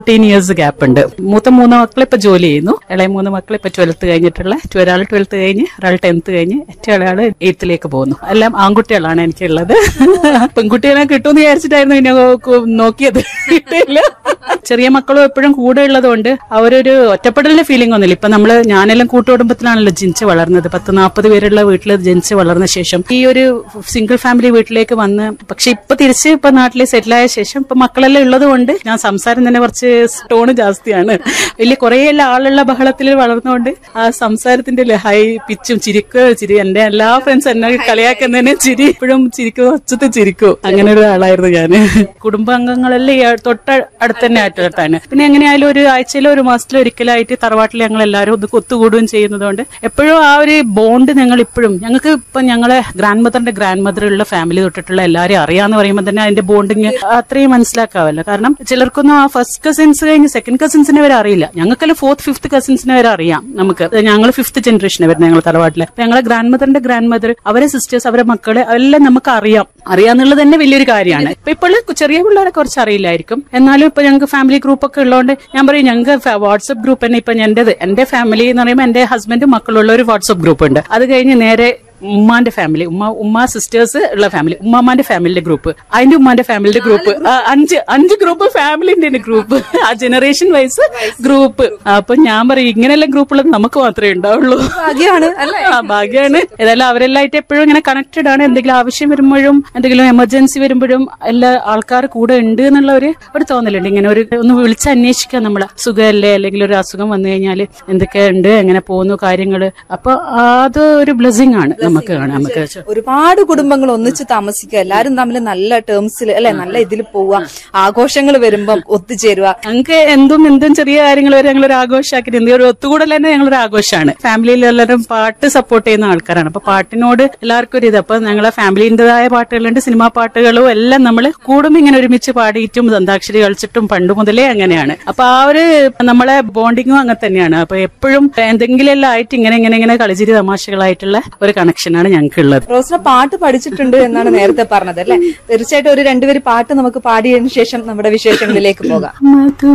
fifteen years gap ഉണ്ട് മൂത്ത മൂന്ന് മക്കൾ ഇപ്പൊ ജോലി ചെയ്യുന്നു ഇളയ മൂന്ന് മക്കൾ ഇപ്പൊ ട്വൽത്ത് കഴിഞ്ഞിട്ടുള്ള ഒരാൾ ട്വൽത്ത് കഴിഞ്ഞ് ഒരാൾ ടെൻത്ത് കഴിഞ്ഞ് ഏറ്റവും ഇളയാള് എയ്ത്തിലേക്ക് പോകുന്നു എല്ലാം ആൺകുട്ടികളാണ് എനിക്കുള്ളത് പെൺകുട്ടികളെ കിട്ടുമെന്ന് വിചാരിച്ചിട്ടായിരുന്നു പിന്നെ കു- നോക്കിയത് കിട്ടിയില്ല ചെറിയ മക്കളും എപ്പോഴും കൂടെ ഉള്ളതുകൊണ്ട് അവരൊരു ഒറ്റപ്പെടലിന്റെ ഫീലിംഗ് ഒന്നുമില്ല ഇപ്പൊ നമ്മള് ഞാനെല്ലാം കൂട്ടുകുടുംബത്തിലാണല്ലോ ജനിച്ച് വളർന്നത് പത്ത് നാൽപ്പത് പേരുള്ള വീട്ടിൽ ജനിച്ച് വളർന്ന ശേഷം ഈ ഒരു സിംഗിൾ ഫാമിലി വീട്ടിലേക്ക് വന്ന് പക്ഷെ ഇപ്പൊ തിരിച്ച് ഇപ്പൊ നാട്ടിൽ സെറ്റിൽ ആയ ശേഷം ഇപ്പൊ മക്കളെല്ലാം ഉള്ളത് കൊണ്ട് ഞാൻ സംസാരം തന്നെ കുറച്ച് ടോണ് ജാസ്തിയാണ് വലിയ കുറേ എല്ലാം ആളുള്ള ബഹളത്തിൽ വളർന്നുകൊണ്ട് ആ സംസാരത്തിന്റെ ഹൈ പിച്ചും ചിരിക്കുക ചിരി എന്റെ എല്ലാ ഫ്രണ്ട്സ് എന്നെ കളിയാക്കുന്നതിന് ചിരി ഇപ്പോഴും ചിരിക്കും ഒച്ചത്ത് ചിരിക്കും അങ്ങനെ ഒരു ആളായിരുന്നു ഞാൻ കുടുംബാംഗങ്ങളെല്ലാം ഈ തൊട്ട അടുത്ത് തന്നെ ആയിട്ടാണ് പിന്നെ എങ്ങനെയായാലും ഒരു ആഴ്ചയിലോ ഒരു മാസത്തിലോ ഒരിക്കലായിട്ട് തറവാട്ടിൽ ഞങ്ങൾ എല്ലാവരും ഒന്ന് ഒത്തുകൂടുകയും ചെയ്യുന്നതുകൊണ്ട് എപ്പോഴും ആ ഒരു ബോണ്ട് ഞങ്ങൾ ഇപ്പോഴും ഞങ്ങൾക്ക് ഇപ്പൊ ഞങ്ങളെ ഗ്രാൻഡ് മദറിന്റെ ഗ്രാൻഡ് മദറുള്ള ഫാമിലി തൊട്ടിട്ടുള്ള എല്ലാവരെയും അറിയാന്ന് പറയുമ്പോൾ തന്നെ അതിന്റെ ബോണ്ടിങ് അത്രയും മനസ്സിലാക്കാവല്ലോ കാരണം ചിലർക്കൊന്നും ആ ഫസ്റ്റ് കസിൻസ് കഴിഞ്ഞ് സെക്കൻഡ് കസിൻസിനെ വരെ അറിയില്ല ഞങ്ങൾക്കെല്ലാം ഫോർത്ത് ഫിഫ്ത്ത് കസിൻസിനെ വരെ അറിയാം നമുക്ക് ഞങ്ങൾ ഫിഫ്ത്ത് ജനറേഷനെ വരുന്നത് ഞങ്ങൾ തറവാട്ടില് അപ്പൊ ഞങ്ങളെ ഗ്രാൻഡ് മദറിന്റെ ഗ്രാൻഡ് മദർ അവരെ സിസ്റ്റേഴ്സ് അവരെ മക്കള് എല്ലാം നമുക്ക് അറിയാം അറിയാന്നുള്ളത് തന്നെ വലിയൊരു കാര്യമാണ് ഇപ്പൊ ഇപ്പോൾ ചെറിയ പിള്ളേരെ കുറച്ച് അറിയില്ലായിരിക്കും എന്നാലും ഇപ്പൊ ഞങ്ങൾക്ക് ഫാമിലി ഗ്രൂപ്പ് ഒക്കെ ഉള്ളതുകൊണ്ട് ഞാൻ പറയും ഞങ്ങൾക്ക് വാട്സ്ആപ്പ് ഗ്രൂപ്പ് തന്നെ ഇപ്പൊ എന്റേത് എന്റെ ഫാമിലി എന്ന് പറയുമ്പോൾ എന്റെ ഹസ്ബൻഡും മക്കളുള്ള ഒരു വാട്സ്ആപ്പ് ഗ്രൂപ്പ് ഉണ്ട് അത് കഴിഞ്ഞ് നേരെ ഉമ്മാന്റെ ഫാമിലി ഉമ്മ ഉമ്മ സിസ്റ്റേഴ്സ് ഉള്ള ഫാമിലി ഉമ്മാമാന്റെ ഫാമിലിന്റെ ഗ്രൂപ്പ് അതിന്റെ ഉമ്മാന്റെ ഫാമിലിന്റെ ഗ്രൂപ്പ് ആ, അഞ്ച് അഞ്ച് ഗ്രൂപ്പ് ഫാമിലിന്റെ ഗ്രൂപ്പ് ആ ജനറേഷൻ വൈസ് ഗ്രൂപ്പ് അപ്പൊ ഞാൻ പറയും ഇങ്ങനെയെല്ലാം ഗ്രൂപ്പുള്ളത് നമുക്ക് മാത്രമേ ഉണ്ടാവുള്ളൂ ഭാഗ്യമാണ് അല്ലെ ആ ഭാഗ്യമാണ് ഏതായാലും അവരെല്ലായിട്ട് എപ്പോഴും ഇങ്ങനെ കണക്റ്റഡ് ആണ് എന്തെങ്കിലും ആവശ്യം വരുമ്പോഴും എന്തെങ്കിലും എമർജൻസി വരുമ്പോഴും എല്ലാ ആൾക്കാർ കൂടെ ഉണ്ട് എന്നുള്ള ഒരു ഒരു തോന്നലുണ്ട് ഇങ്ങനെ ഒരു ഒന്ന് വിളിച്ച് അന്വേഷിക്കാം നമ്മളെ സുഖമല്ലേ അല്ലെങ്കിൽ ഒരു അസുഖം വന്നു കഴിഞ്ഞാൽ എന്തൊക്കെ ഉണ്ട് എങ്ങനെ പോകുന്നു കാര്യങ്ങൾ അപ്പൊ അത് ഒരു ബ്ലെസ്സിങ് ആണ് നമുക്ക് കാണാം നമുക്ക് ഒരുപാട് കുടുംബങ്ങൾ ഒന്നിച്ച് താമസിക്കുക എല്ലാരും തമ്മിൽ നല്ല ടേംസിൽ അല്ലെ നല്ല ഇതിൽ പോവുക ആഘോഷങ്ങൾ വരുമ്പം ഒത്തുചേരുക ഞങ്ങൾക്ക് എന്തും എന്തും ചെറിയ കാര്യങ്ങൾ വരെ ഞങ്ങൾ ഒരു ആഘോഷമാക്കി എന്തെങ്കിലും ഒരു ഒത്തുകൂടൽ തന്നെ ഞങ്ങളൊരു ആഘോഷമാണ് ഫാമിലിയിൽ എല്ലാവരും പാട്ട് സപ്പോർട്ട് ചെയ്യുന്ന ആൾക്കാരാണ് അപ്പൊ പാട്ടിനോട് എല്ലാവർക്കും ഒരു ഇത് അപ്പൊ ഞങ്ങളെ ഫാമിലിന്റേതായ പാട്ടുകളുണ്ട് സിനിമാ പാട്ടുകളും എല്ലാം നമ്മൾ കൂടും ഇങ്ങനെ ഒരുമിച്ച് പാടിയിട്ടും ദന്താക്ഷരി കളിച്ചിട്ടും പണ്ട് മുതലേ അങ്ങനെയാണ് അപ്പൊ ആ ഒരു നമ്മളെ ബോണ്ടിങ്ങും അങ്ങനെ തന്നെയാണ് അപ്പൊ എപ്പോഴും എന്തെങ്കിലും എല്ലാം ആയിട്ട് ഇങ്ങനെ ഇങ്ങനെ ഇങ്ങനെ കളിച്ചിരി തമാശകളായിട്ടുള്ള ഒരു കണക്ഷനാണ് ഞങ്ങൾക്കുള്ളത് റോസിന പാട്ട് പഠിച്ചിട്ടുണ്ട് എന്നാണ് നേരത്തെ പറഞ്ഞത് അല്ലെ തീർച്ചയായിട്ടും ഒരു രണ്ടുപേര് പാട്ട് നമുക്ക് പാടിയതിനു ശേഷം നമ്മുടെ വിശേഷങ്ങളിലേക്ക് പോകാം മധു